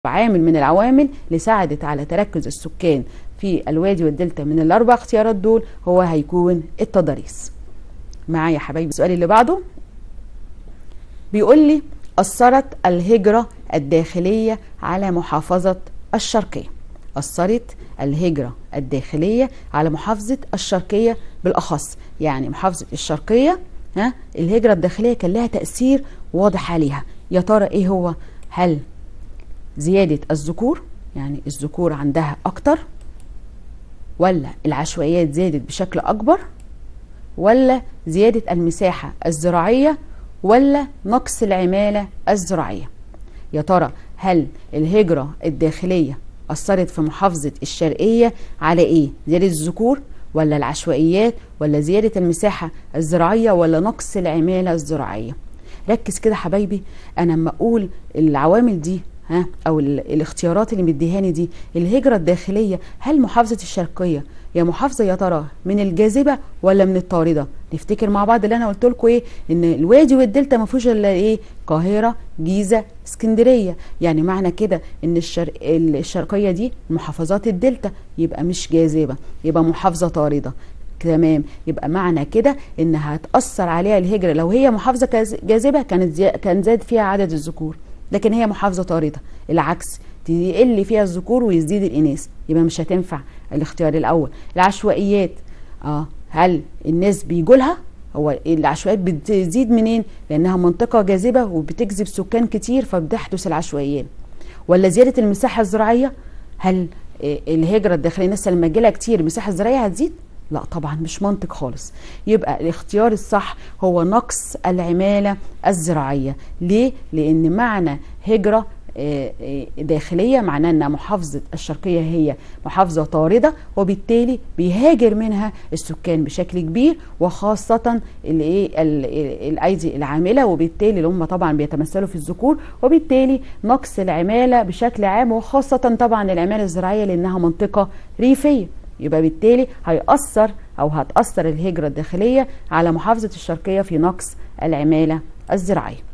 عامل من العوامل اللي ساعدت على تركز السكان في الوادي والدلتا من الاربع اختيارات دول هو هيكون التضاريس معايا يا حبايبي السؤال اللي بعده بيقول لي أثرت الهجرة الداخلية على محافظة الشرقية أثرت الهجرة الداخلية على محافظة الشرقية بالأخص يعني محافظة الشرقية ها الهجرة الداخلية كان لها تأثير واضح عليها يا ترى إيه هو هل زيادة الذكور يعني الذكور عندها أكتر ولا العشوائيات زادت بشكل أكبر ولا زيادة المساحة الزراعية ولا نقص العمالة الزراعية يا ترى هل الهجرة الداخلية أثرت في محافظة الشرقية على إيه زيادة الذكور ولا العشوائيات ولا زيادة المساحة الزراعية ولا نقص العمالة الزراعية ركز كده حبايبي أنا لما أقول العوامل دي ها او الاختيارات اللي مديهاني دي الهجره الداخليه هل محافظه الشرقيه يا محافظه يا ترى من الجاذبه ولا من الطارده نفتكر مع بعض اللي انا قلت لكم ايه ان الوادي والدلتا ما فيهوش الا ايه القاهره جيزه اسكندريه يعني معنى كده ان الشرق الشرقيه دي محافظات الدلتا يبقى مش جاذبه يبقى محافظه طارده تمام يبقى معنى كده انها هتاثر عليها الهجره لو هي محافظه جاذبه كانت زي... كان زاد فيها عدد الذكور لكن هي محافظه طارده العكس يقل فيها الذكور ويزيد الاناث يبقى مش هتنفع الاختيار الاول العشوائيات اه هل الناس بيجوا لها هو العشوائيات بتزيد منين لانها منطقه جاذبه وبتجذب سكان كتير فبتحدث العشوائيات ولا زياده المساحه الزراعيه هل الهجره الداخليه الناس لما يجي لها كتير المساحه الزراعيه هتزيد لا طبعا مش منطق خالص يبقى الاختيار الصح هو نقص العمالة الزراعية ليه؟ لأن معنى هجرة داخلية معناه أن محافظة الشرقية هي محافظة طاردة وبالتالي بيهاجر منها السكان بشكل كبير وخاصة الأيدي العاملة وبالتالي اللي هم طبعا بيتمثلوا في الذكور وبالتالي نقص العمالة بشكل عام وخاصة طبعا العمالة الزراعية لأنها منطقة ريفية يبقى بالتالي هيأثر أو هتأثر الهجرة الداخلية على محافظة الشرقية في نقص العمالة الزراعية